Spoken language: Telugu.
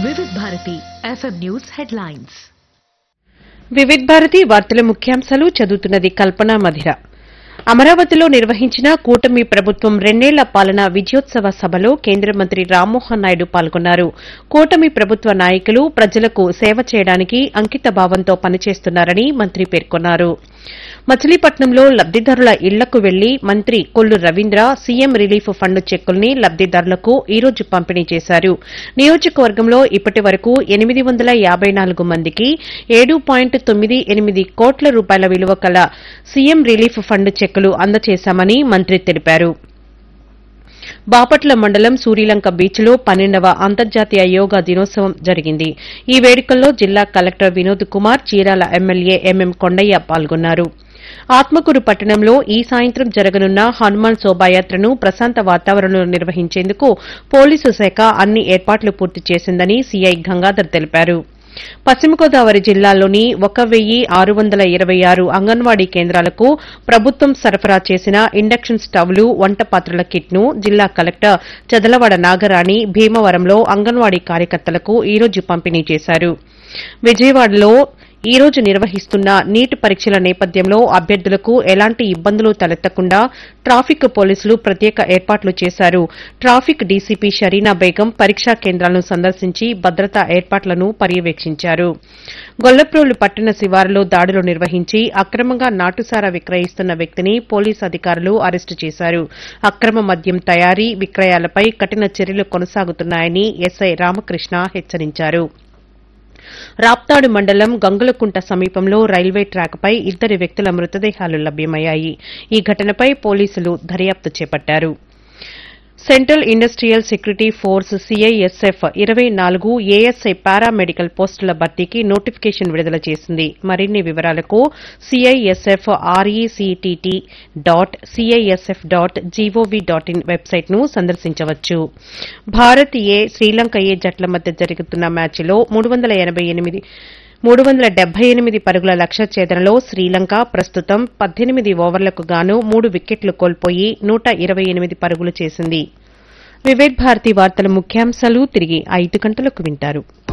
వివిధ Bharati F M news headlines Vividh Bharati వార్తల ముఖ్యాంశాలు చదువుతున్నది కల్పన మధిర అమరావతిలో నిర్వహించిన కూటమి ప్రభుత్వం రెండేళ్ల పాలన విజయోత్సవ సభలో కేంద్ర మంత్రి రామ్మోహన్ నాయుడు పాల్గొన్నారు కూటమి ప్రభుత్వ నాయకులు ప్రజలకు సేవ చేయడానికి అంకిత భావంతో పనిచేస్తున్నారని మంత్రి పేర్కొన్నారు మచిలీపట్నంలో లబ్దిదారుల ఇళ్లకు వెళ్లి మంత్రి Kollu Ravindra C M relief fund చెక్కుల్ని లబ్దిదారులకు ఈ రోజు పంపిణీ చేశారు నియోజకవర్గంలో ఇప్పటి వరకు ఎనిమిది వందల యాబై నాలుగు మందికి ఏడు పాయింట్ తొమ్మిది ఎనిమిది కోట్ల రూపాయల విలువ కల సీఎం రిలీఫ్ ఫండ్ చెక్కులు అందజేశామని మంత్రి తెలిపారు బాపట్ల మండలం సూరిలంక బీచ్లో పన్నెండవ అంతర్జాతీయ యోగా దినోత్సవం జరిగింది ఈ వేడుకల్లో జిల్లా collector Vinod Kumar Chirala M L A M M Kondaiah పాల్గొన్నారు ఆత్మకూరు పట్టణంలో ఈ సాయంత్రం జరగనున్న హనుమాన్ శోభాయాత్రను ప్రశాంత వాతావరణంలో నిర్వహించేందుకు పోలీసు శాఖ అన్ని ఏర్పాట్లు పూర్తి చేసిందని సీఐ గంగాధర్ తెలిపారు పశ్చిమ గోదావరి జిల్లాలోని ఒక వెయ్యి ఆరు వందల ఇరవై ఆరు అంగన్వాడీ కేంద్రాలకు ప్రభుత్వం సరఫరా చేసిన ఇండక్షన్ స్టవ్లు వంట పాత్రల కిట్ను జిల్లా కలెక్టర్ చదలవాడ నాగరాణి భీమవరంలో అంగన్వాడీ కార్యకర్తలకు ఈ రోజు పంపిణీ చేశారు విజయవాడలో ఈ రోజు నిర్వహిస్తున్న నీట్ పరీక్షల నేపథ్యంలో అభ్యర్థులకు ఎలాంటి ఇబ్బందులు తలెత్తకుండా ట్రాఫిక్ పోలీసులు ప్రత్యేక ఏర్పాట్లు చేశారు ట్రాఫిక్ డీసీపీ షరీనా బేగం పరీక్షా కేంద్రాలను సందర్శించి భద్రతా ఏర్పాట్లను పర్యవేక్షించారు గొల్లప్రోలు పట్టణ శివారులో దాడులు నిర్వహించి అక్రమంగా నాటుసారా విక్రయిస్తున్న వ్యక్తిని పోలీసు అధికారులు అరెస్టు చేశారు అక్రమ మద్యం తయారీ విక్రయాలపై కఠిన చర్యలు కొనసాగుతున్నాయని ఎస్ఐ రామకృష్ణ హెచ్చరించారు రాప్తాడు మండలం గంగులకుంట సమీపంలో రైల్వే ట్రాక్పై ఇద్దరు వ్యక్తుల మృతదేహాలు లభ్యమయ్యాయి ఈ ఘటనపై పోలీసులు దర్యాప్తు చేపట్టారు central industrial security force C I S F ఇరవై నాలుగు ఏఎస్ఐ పారామెడికల్ పోస్టుల భర్తీకి నోటిఫికేషన్ విడుదల చేసింది మరిన్ని వివరాలకు C I S F R E C T T dot C I S F dot G O V dot in వెబ్సైట్ను సందర్శించవచ్చు భారత్ ఏ శ్రీలంక ఏ జట్ల మధ్య జరుగుతున్న మ్యాచ్లో మూడు వందల ఎనబై ఎనిమిది మూడు వందల డెబ్బై ఎనిమిది పరుగుల లక్ష్య ఛేదనలో శ్రీలంక ప్రస్తుతం పద్దెనిమిది ఓవర్లకు గాను మూడు వికెట్లు కోల్పోయి నూట ఇరవై ఎనిమిది పరుగులు చేసింది వివేక్ భారతి వార్తల ముఖ్యాంశాలు తిరిగి ఐదు గంటలకు వింటారు